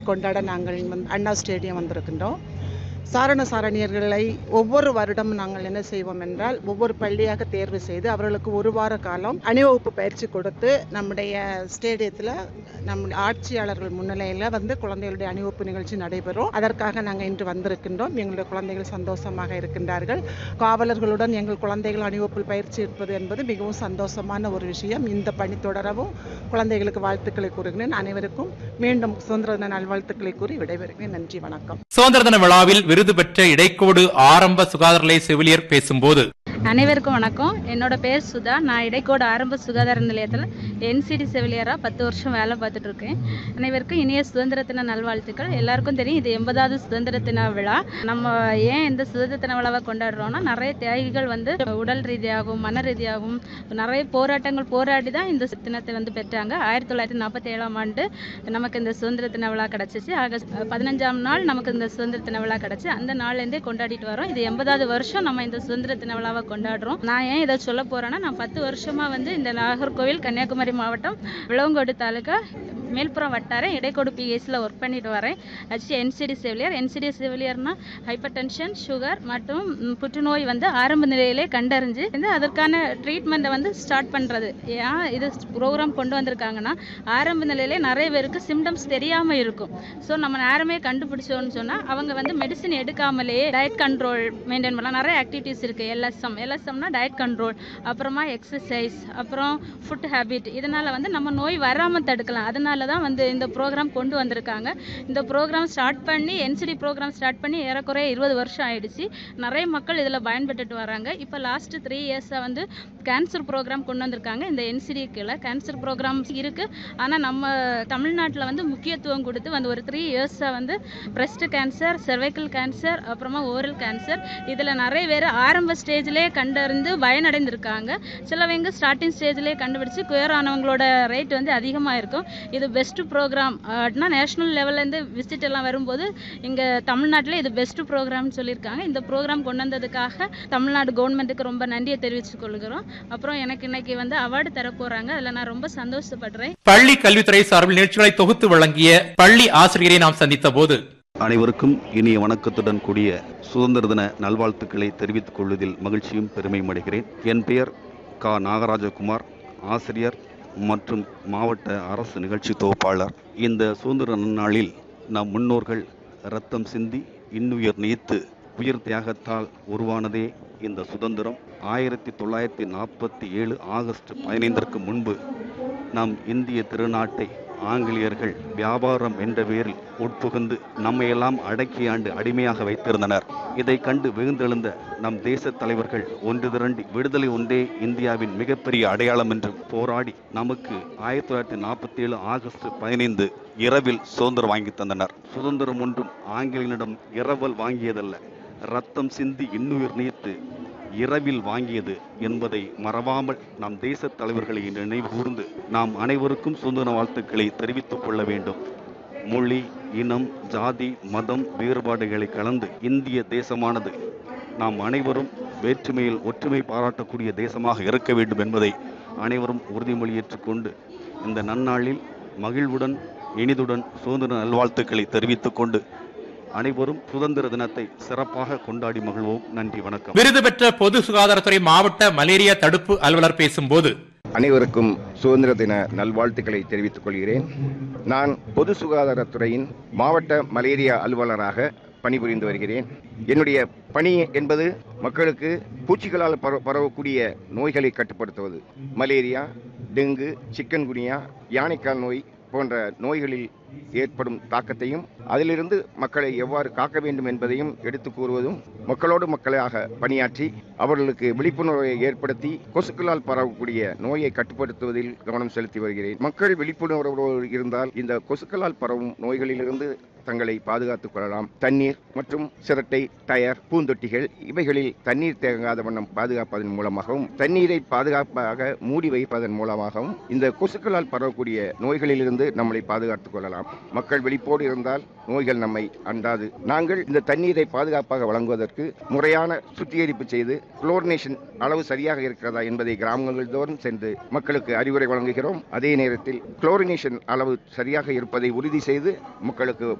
கொண்டாட நாங்கள் வந்து அண்ணா ஸ்டேடியம் வந்திருக்கின்றோம் சாரண சாரணியர்களை ஒவ்வொரு வருடம் நாங்கள் என்ன செய்வோம் என்றால் ஒவ்வொரு பள்ளியாக தேர்வு செய்து அவர்களுக்கு ஒரு வார காலம் அணிவகுப்பு பயிற்சி கொடுத்து நம்முடைய ஸ்டேடியத்தில் நம்முடைய ஆட்சியாளர்கள் முன்னிலையில் வந்து குழந்தைகளுடைய அணிவகுப்பு நிகழ்ச்சி நடைபெறும் அதற்காக நாங்கள் இன்று வந்திருக்கின்றோம் எங்களுடைய குழந்தைகள் சந்தோஷமாக இருக்கின்றார்கள் காவலர்களுடன் எங்கள் குழந்தைகள் அணிவகுப்பில் பயிற்சி இருப்பது என்பது மிகவும் சந்தோஷமான ஒரு விஷயம் இந்த பணி தொடரவும் குழந்தைகளுக்கு வாழ்த்துக்களை கூறுகிறேன் அனைவருக்கும் மீண்டும் சுதந்திர தின நல்வாழ்த்துக்களை கூறி விடைபெறுகிறேன் நன்றி வணக்கம் சுதந்திர தின விழாவில் விருது பெற்ற இடைக்கோடு ஆரம்ப சுகாதார நிலைய செவிலியர் பேசும்போது அனைவருக்கும் வணக்கம் என்னோட பேர் சுதா நான் இடைக்கோடு ஆரம்ப சுகாதார நிலையத்தில் என்சிடி செவிலியராக பத்து வருஷம் வேலை பார்த்துட்டு இருக்கேன் அனைவருக்கும் இனிய சுதந்திர தின நல்வாழ்த்துக்கள் எல்லாருக்கும் தெரியும் இது எண்பதாவது சுதந்திர தின விழா நம்ம ஏன் இந்த சுதந்திர தின விழாவை கொண்டாடுறோம்னா நிறைய தியாகிகள் வந்து உடல் ரீதியாகவும் மன ரீதியாகவும் நிறைய போராட்டங்கள் போராடி தான் இந்த தினத்தை வந்து பெற்றாங்க ஆயிரத்தி தொள்ளாயிரத்தி நாற்பத்தி ஏழாம் ஆண்டு நமக்கு இந்த சுதந்திர தின விழா கிடச்சிச்சு ஆகஸ்ட் பதினஞ்சாம் நாள் நமக்கு இந்த சுதந்திர தின விழா கிடச்சி அந்த நாள்லேருந்தே கொண்டாடிட்டு வரோம் இது எண்பதாவது வருஷம் நம்ம இந்த சுதந்திர தின விழாவை கொண்டாடுறோம் நான் ஏன் இதை சொல்ல போறேன்னா நான் பத்து வருஷமா வந்து இந்த நாகர்கோவில் கன்னியாகுமரி மாவட்டம் விளவங்கோடு தாலுகா மேல்புறம் வட்டாரம் இடைக்கோடு பிஎஸ்சியில் ஒர்க் பண்ணிட்டு வரேன் ஆக்சுவலி என்சிடி செவிலியர் என்சிடி செவிலியர்னா ஹைப்பர் டென்ஷன் சுகர் மற்றும் ம், புற்றுநோய் வந்து ஆரம்ப நிலையிலே கண்டறிஞ்சு வந்து அதற்கான ட்ரீட்மெண்ட்டை வந்து ஸ்டார்ட் பண்ணுறது ஏன் இது ப்ரோக்ராம் கொண்டு வந்திருக்காங்கன்னா ஆரம்ப நிலையிலே நிறைய பேருக்கு சிம்டம்ஸ் தெரியாமல் இருக்கும் ஸோ நம்ம நேரமே கண்டுபிடிச்சோன்னு சொன்னால் அவங்க வந்து மெடிசின் எடுக்காமலே டயட் கண்ட்ரோல் மெயின்டைன் பண்ணலாம் நிறைய ஆக்டிவிட்டீஸ் இருக்குது எல்எஸ்எம் எல்எஸ்எம்னா டயட் கண்ட்ரோல் அப்புறமா எக்ஸசைஸ் அப்புறம் ஃபுட் ஹேபிட் இதனால் வந்து நம்ம நோய் வராமல் தடுக்கலாம் அதனால தான் வந்து இந்த ப்ரோக்ராம் கொண்டு வந்திருக்காங்க இந்த ப்ரோக்ராம் ஸ்டார்ட் பண்ணி என்சிடி ப்ரோக்ராம் ஸ்டார்ட் பண்ணி ஏறக்குறைய இருபது வருஷம் ஆயிடுச்சு நிறைய மக்கள் இதில் பயன்பட்டுட்டு வராங்க இப்போ லாஸ்ட் த்ரீ இயர்ஸாக வந்து கேன்சர் ப்ரோக்ராம் கொண்டு வந்திருக்காங்க இந்த என்சிடி கீழே கேன்சர் ப்ரோக்ராம் இருக்குது ஆனால் நம்ம தமிழ்நாட்டில் வந்து முக்கியத்துவம் கொடுத்து வந்து ஒரு த்ரீ இயர்ஸாக வந்து பிரஸ்ட் கேன்சர் cervical கேன்சர் அப்புறமா ஓரல் கேன்சர் இதில் நிறைய பேர் ஆரம்ப ஸ்டேஜ்லேயே கண்டறிந்து பயனடைந்திருக்காங்க சிலவங்க ஸ்டார்டிங் ஸ்டேஜ்லேயே கண்டுபிடிச்சு குயர் ஆனவங்களோட ரேட் வந்து அதிகமாக இருக்கும் இது பெஸ்ட் ப்ரோக்ராம் அப்படின்னா நேஷனல் லெவல்லேருந்து விசிட் எல்லாம் வரும்போது இங்கே தமிழ்நாட்டில் இது பெஸ்ட் ப்ரோக்ராம்னு சொல்லியிருக்காங்க இந்த ப்ரோக்ராம் கொண்டு வந்ததுக்காக தமிழ்நாடு கவர்மெண்ட்டுக்கு ரொம்ப நன்றியை தெரிவித்துக் கொள்கிறோம் அப்புறம் எனக்கு இன்னைக்கு வந்து அவார்டு தர போகிறாங்க அதில் நான் ரொம்ப சந்தோஷப்படுறேன் பள்ளி கல்வித்துறை சார்பில் நிகழ்ச்சிகளை தொகுத்து வழங்கிய பள்ளி ஆசிரியரை நாம் சந்தித்த போது அனைவருக்கும் இனிய வணக்கத்துடன் கூடிய சுதந்திர தின நல்வாழ்த்துக்களை தெரிவித்துக் கொள்வதில் மகிழ்ச்சியும் பெருமையும் அடைகிறேன் என் பெயர் கா நாகராஜகுமார் ஆசிரியர் மற்றும் மாவட்ட அரசு நிகழ்ச்சி தொகுப்பாளர் இந்த சுதந்திர நன்னாளில் நம் முன்னோர்கள் ரத்தம் சிந்தி இன்னுயிர் நீத்து உயிர் தியாகத்தால் உருவானதே இந்த சுதந்திரம் ஆயிரத்தி தொள்ளாயிரத்தி நாற்பத்தி ஏழு ஆகஸ்ட் பதினைந்திற்கு முன்பு நம் இந்திய திருநாட்டை ஆங்கிலேயர்கள் வியாபாரம் என்ற பெயரில் உட்புகுந்து நம்மையெல்லாம் அடக்கி ஆண்டு அடிமையாக வைத்திருந்தனர் இதை கண்டு வெகுந்தெழுந்த நம் தேச தலைவர்கள் ஒன்று திரண்டி விடுதலை ஒன்றே இந்தியாவின் மிகப்பெரிய அடையாளம் என்று போராடி நமக்கு ஆயிரத்தி தொள்ளாயிரத்தி நாற்பத்தி ஏழு ஆகஸ்ட் பதினைந்து இரவில் சுதந்திரம் வாங்கி தந்தனர் சுதந்திரம் ஒன்றும் ஆங்கிலேயனிடம் இரவல் வாங்கியதல்ல ரத்தம் சிந்தி இன்னுயிர் நீத்து இரவில் வாங்கியது என்பதை மறவாமல் நம் தேச தலைவர்களை நினைவு கூர்ந்து நாம் அனைவருக்கும் சுதந்திர வாழ்த்துக்களை தெரிவித்துக் கொள்ள வேண்டும் மொழி இனம் ஜாதி மதம் வேறுபாடுகளை கலந்து இந்திய தேசமானது நாம் அனைவரும் வேற்றுமையில் ஒற்றுமை பாராட்டக்கூடிய தேசமாக இருக்க வேண்டும் என்பதை அனைவரும் உறுதிமொழி ஏற்றுக்கொண்டு இந்த நன்னாளில் மகிழ்வுடன் இனிதுடன் சுதந்திர நல்வாழ்த்துக்களை தெரிவித்துக் கொண்டு அனைவரும் சுதந்திர தினத்தை சிறப்பாக கொண்டாடி மகிழ்வோம் நன்றி வணக்கம் விருது பெற்ற பொது சுகாதாரத்துறை மாவட்ட மலேரியா தடுப்பு அலுவலர் பேசும்போது அனைவருக்கும் சுதந்திர தின நல்வாழ்த்துக்களை தெரிவித்துக் கொள்கிறேன் நான் பொது சுகாதாரத்துறையின் மாவட்ட மலேரியா அலுவலராக பணிபுரிந்து வருகிறேன் என்னுடைய பணி என்பது மக்களுக்கு பூச்சிகளால் பரவ பரவக்கூடிய நோய்களை கட்டுப்படுத்துவது மலேரியா டெங்கு சிக்கன்குனியா யானைக்கால் நோய் போன்ற நோய்களில் ஏற்படும் தாக்கத்தையும் அதிலிருந்து மக்களை எவ்வாறு காக்க வேண்டும் என்பதையும் எடுத்து கூறுவதும் மக்களோடு மக்களாக பணியாற்றி அவர்களுக்கு விழிப்புணர்வை ஏற்படுத்தி கொசுக்களால் பரவக்கூடிய நோயை கட்டுப்படுத்துவதில் கவனம் செலுத்தி வருகிறேன் மக்கள் விழிப்புணர்வோடு இருந்தால் இந்த கொசுக்களால் பரவும் நோய்களிலிருந்து தங்களை பாதுகாத்துக் கொள்ளலாம் தண்ணீர் மற்றும் சிரட்டை டயர் பூந்தொட்டிகள் இவைகளில் தண்ணீர் தேங்காத வண்ணம் பாதுகாப்பதன் மூலமாகவும் தண்ணீரை பாதுகாப்பாக மூடி வைப்பதன் மூலமாகவும் இந்த கொசுக்களால் பரவக்கூடிய நோய்களிலிருந்து நம்மளை பாதுகாத்துக் கொள்ளலாம் மக்கள் விழிப்போடு இருந்தால் நோய்கள் நம்மை அண்டாது நாங்கள் இந்த தண்ணீரை பாதுகாப்பாக வழங்குவதற்கு முறையான சுத்திகரிப்பு செய்து குளோரினேஷன் அளவு சரியாக இருக்கிறதா என்பதை கிராமங்கள் தோறும் சென்று மக்களுக்கு அறிவுரை வழங்குகிறோம் அதே நேரத்தில் குளோரினேஷன் அளவு சரியாக இருப்பதை உறுதி செய்து மக்களுக்கு